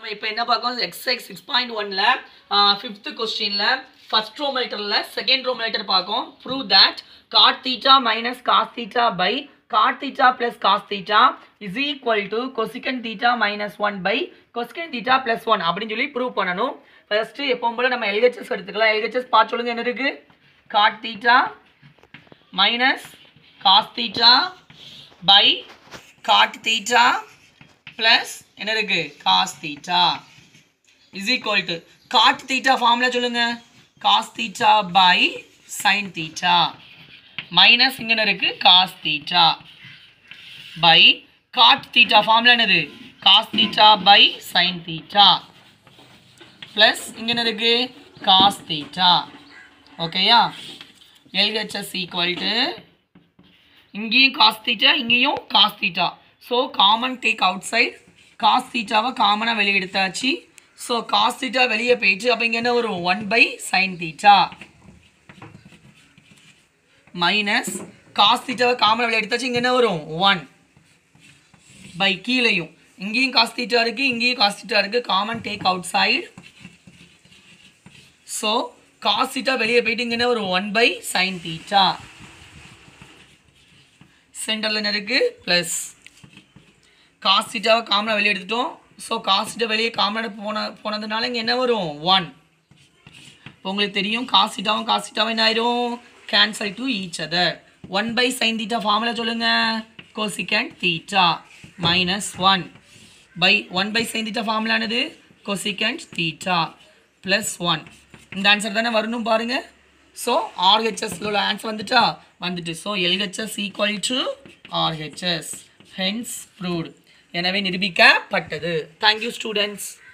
நம்ம இப்போ என்ன பார்க்கோம் எக்ஸைஸ் சிக்ஸ் பாயிண்ட் ஒன்ல ஃபிஃப்த் கொஸ்டின்ல ஃபர்ஸ்ட் ரோ மீட்டர்ல செகண்ட் ரோ மீட்டர் பார்க்கோம் prove that cot theta minus cos theta by cot theta plus cos theta is equal to cosec theta minus one by cosec theta plus one அப்படின்னு சொல்லி prove பண்ணணும் first எப்பவும் போல நம்ம LHS எடுத்துக்கலாம் LHS பார்த்து சொல்லுங்க என்ன இருக்கு cot theta minus cos theta by cot theta plus என்ன இருக்கு cos theta is equal to cot theta formula சொல்லுங்க cos theta by sin theta minus இங்க என்ன இருக்கு cos theta by cot theta formula என்னது cos theta by sin theta plus இங்க என்ன இருக்கு காஸ் தீட்டா ஓகேயா எல்ஹெச்எஸ் ஈக்குவல் டு இங்கேயும் காஸ் தீட்டா இங்கேயும் cos theta so common take outside cos தீட்டாவை காமனாக வெளியே எடுத்தாச்சு ஸோ காஸ் தீட்டா வெளியே போயிடுச்சு அப்போ இங்கே என்ன வரும் one by sin theta minus cos தீட்டாவை காமனாக வெளியே எடுத்தாச்சு இங்கே என்ன வரும் ஒன் பை கீழேயும் இங்கேயும் காஸ் தீட்டா இருக்குது இங்கேயும் காஸ் தீட்டா இருக்குது common take outside so cos theta வெளியே போயிட்டு இங்கே என்ன வரும் ஒன் பை சைன் தீட்டா சென்டரில் என்ன இருக்குது ப்ளஸ் காஸ் தீட்டாவை காமனாக வெளியே எடுத்துட்டோம் ஸோ காஸ் தீட்டா வெளியே காமனாக போன போனதுனால இங்கே என்ன வரும் ஒன் இப்போ உங்களுக்கு தெரியும் காஸ் தீட்டாவும் காஸ் தீட்டாவும் என்ன ஆயிரும் cancel to each other one by sin theta formula சொல்லுங்கள் cosec theta minus one by one by sin theta ஃபார்முலானது கோசிகண்ட் தீட்டா ப்ளஸ் ஒன் இந்த ஆன்சர் தானே வரணும் பாருங்கள் ஸோ ஆர்ஹெச்எஸ்ல உள்ள ஆன்சர் வந்துட்டா வந்துட்டு so LHS equal to RHS hence proved எனவே நிரூபிக்கப்பட்டது தேங்க்யூ ஸ்டூடெண்ட்ஸ்